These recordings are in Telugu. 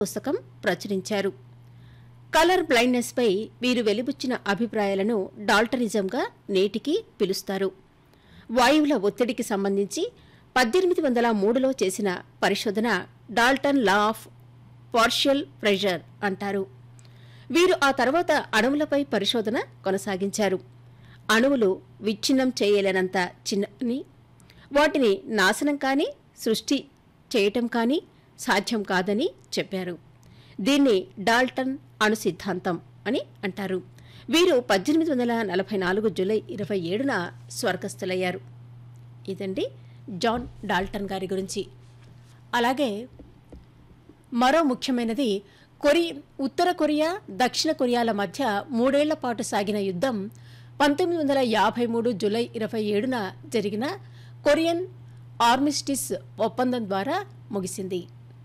పుస్తకం ప్రచురించారు కలర్ బ్లైండ్నెస్పై వీరు వెలిబుచ్చిన అభిప్రాయాలను డాల్టనిజంగా నేటికి పిలుస్తారు వాయువుల ఒత్తిడికి సంబంధించి పద్దెనిమిది వందల మూడులో చేసిన పరిశోధన Dalton law of partial pressure అంటారు వీరు ఆ తర్వాత అణువులపై పరిశోధన కొనసాగించారు అణువులు విచ్ఛిన్నం చేయలేనంత చిన్నని వాటిని నాశనం కానీ సృష్టి చేయటం కానీ సాధ్యం కాదని చెప్పారు దీన్ని డాల్టన్ అణు సిద్ధాంతం అని అంటారు వీరు పద్దెనిమిది వందల నలభై నాలుగు జూలై ఇరవై ఏడున స్వర్గస్థులయ్యారు ఇదండి జాన్ డాల్టన్ గారి గురించి అలాగే మరో ముఖ్యమైనది కొరి ఉత్తర కొరియా దక్షిణ కొరియాల మధ్య మూడేళ్ల పాటు సాగిన యుద్ధం పంతొమ్మిది వందల యాభై మూడు జూలై ఇరవై ఏడున జరిగిన కొరియన్ ఆర్మిస్టిస్ ఒప్పందం ద్వారా ముగిసింది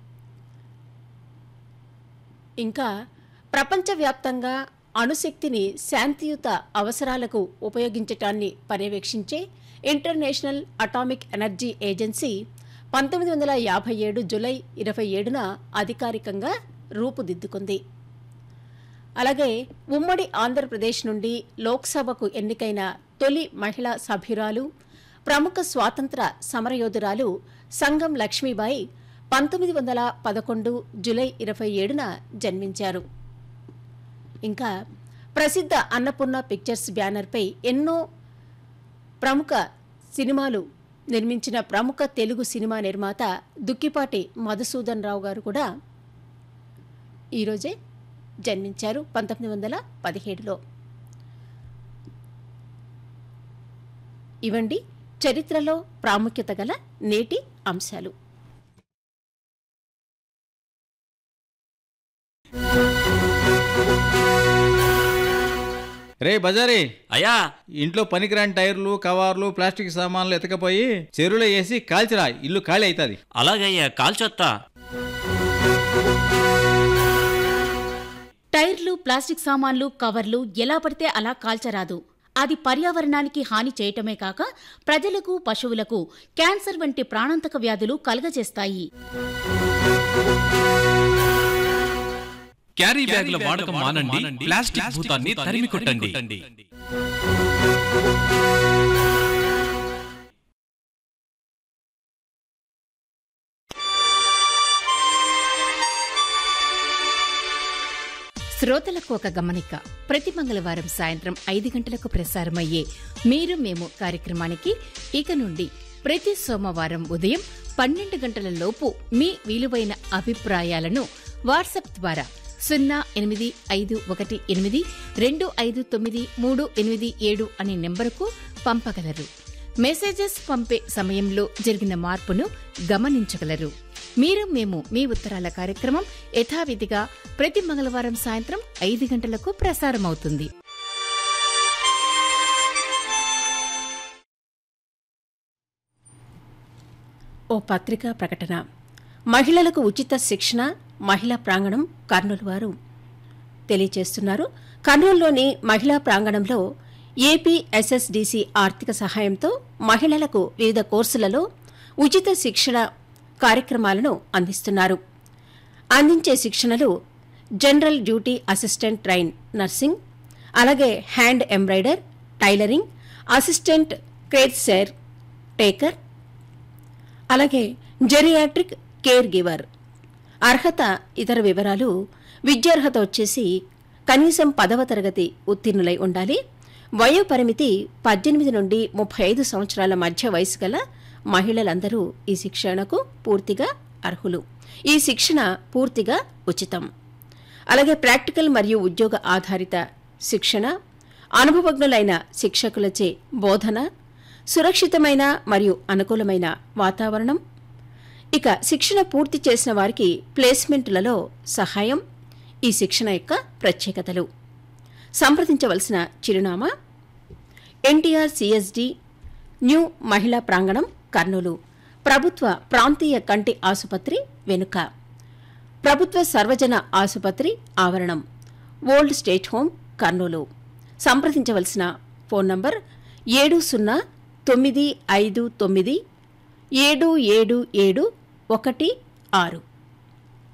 ఇంకా ప్రపంచవ్యాప్తంగా అణుశక్తిని శాంతియుత అవసరాలకు ఉపయోగించటాన్ని పర్యవేక్షించే ఇంటర్నేషనల్ అటామిక్ ఎనర్జీ ఏజెన్సీ పంతొమ్మిది వందల యాభై ఏడు జులై ఇరవై ఏడున అధికారికంగా రూపుదిద్దుకుంది అలాగే ఉమ్మడి ఆంధ్రప్రదేశ్ నుండి లోక్సభకు ఎన్నికైన తొలి మహిళా సభ్యురాలు ప్రముఖ స్వాతంత్ర సమరయోధురాలు సంగం లక్ష్మీబాయి పంతొమ్మిది వందల పదకొండు జులై ఇరవై ఏడున జన్మించారు ఇంకా ప్రసిద్ధ అన్నపూర్ణ పిక్చర్స్ బ్యానర్పై ఎన్నో ప్రముఖ సినిమాలు నిర్మించిన ప్రముఖ తెలుగు సినిమా నిర్మాత దుక్కిపాటి మధుసూదన్ రావు గారు కూడా ఈరోజే జన్మించారు పంతొమ్మిది వందల పదిహేడులో ఇవండి చరిత్రలో ప్రాముఖ్యత గల నేటి అంశాలు రే బజారీ అయ్యా ఇంట్లో పనికిరాని టైర్లు కవర్లు ప్లాస్టిక్ సామాన్లు ఎతకపోయి చెరువులో వేసి కాల్చిరా ఇల్లు ఖాళీ అవుతుంది అలాగయ్యా కాల్చొత్తా టైర్లు ప్లాస్టిక్ సామాన్లు కవర్లు ఎలా పడితే అలా కాల్చరాదు అది పర్యావరణానికి హాని చేయటమే కాక ప్రజలకు పశువులకు క్యాన్సర్ వంటి ప్రాణాంతక వ్యాధులు కలగజేస్తాయి క్యారీ బ్యాగుల వాడకం మానండి ప్లాస్టిక్ భూతాన్ని తరిమి కొట్టండి శ్రోతలకు ఒక గమనిక ప్రతి మంగళవారం సాయంత్రం ఐదు గంటలకు ప్రసారమయ్యే మీరు మేము కార్యక్రమానికి ఇక నుండి ప్రతి సోమవారం ఉదయం పన్నెండు గంటల లోపు మీ విలువైన అభిప్రాయాలను వాట్సాప్ ద్వారా సున్నా ఎనిమిది ఐదు ఒకటి ఎనిమిది రెండు ఐదు తొమ్మిది మూడు ఎనిమిది ఏడు అనే నెంబరుకు పంపగలరు మెసేజెస్ పంపే సమయంలో జరిగిన మార్పును గమనించగలరు మీరు మేము మీ ఉత్తరాల కార్యక్రమం యథావిధిగా ప్రతి మంగళవారం సాయంత్రం ఐదు గంటలకు ప్రసారమవుతుంది ఓ పత్రికా ప్రకటన మహిళలకు ఉచిత శిక్షణ మహిళా ప్రాంగణం కర్నూలు వారు తెలియజేస్తున్నారు కర్నూలులోని మహిళా ప్రాంగణంలో ఏపీ ఎస్ఎస్డిసి ఆర్థిక సహాయంతో మహిళలకు వివిధ కోర్సులలో ఉచిత శిక్షణ కార్యక్రమాలను అందిస్తున్నారు అందించే శిక్షణలు general duty assistant train nursing అలాగే హ్యాండ్ ఎంబ్రాయిడర్ టైలరింగ్ అసిస్టెంట్ క్రేట్సేర్ టేకర్ అలాగే జెరియాట్రిక్ కేర్ గివర్ అర్హత ఇతర వివరాలు విద్యార్హత వచ్చేసి కనీసం పదవ తరగతి ఉత్తీర్ణులై ఉండాలి వయో పరిమితి పద్దెనిమిది నుండి ముప్పై ఐదు సంవత్సరాల మధ్య వయసు గల మహిళలందరూ ఈ శిక్షణకు పూర్తిగా అర్హులు ఈ శిక్షణ పూర్తిగా ఉచితం అలాగే ప్రాక్టికల్ మరియు ఉద్యోగ ఆధారిత శిక్షణ అనుభవజ్ఞులైన శిక్షకులచే బోధన సురక్షితమైన మరియు అనుకూలమైన వాతావరణం ఇక శిక్షణ పూర్తి చేసిన వారికి ప్లేస్మెంట్లలో సహాయం ఈ శిక్షణ యొక్క ప్రత్యేకతలు సంప్రదించవలసిన చిరునామా ఎన్టీఆర్ సిఎస్డి న్యూ మహిళా ప్రాంగణం కర్నూలు ప్రభుత్వ ప్రాంతీయ కంటి ఆసుపత్రి వెనుక ప్రభుత్వ సర్వజన ఆసుపత్రి ఆవరణం ఓల్డ్ స్టేట్ హోమ్ కర్నూలు సంప్రదించవలసిన ఫోన్ నంబర్ ఏడు సున్నా తొమ్మిది ఐదు తొమ్మిది ఏడు ఏడు ఏడు ఒకటి ఆరు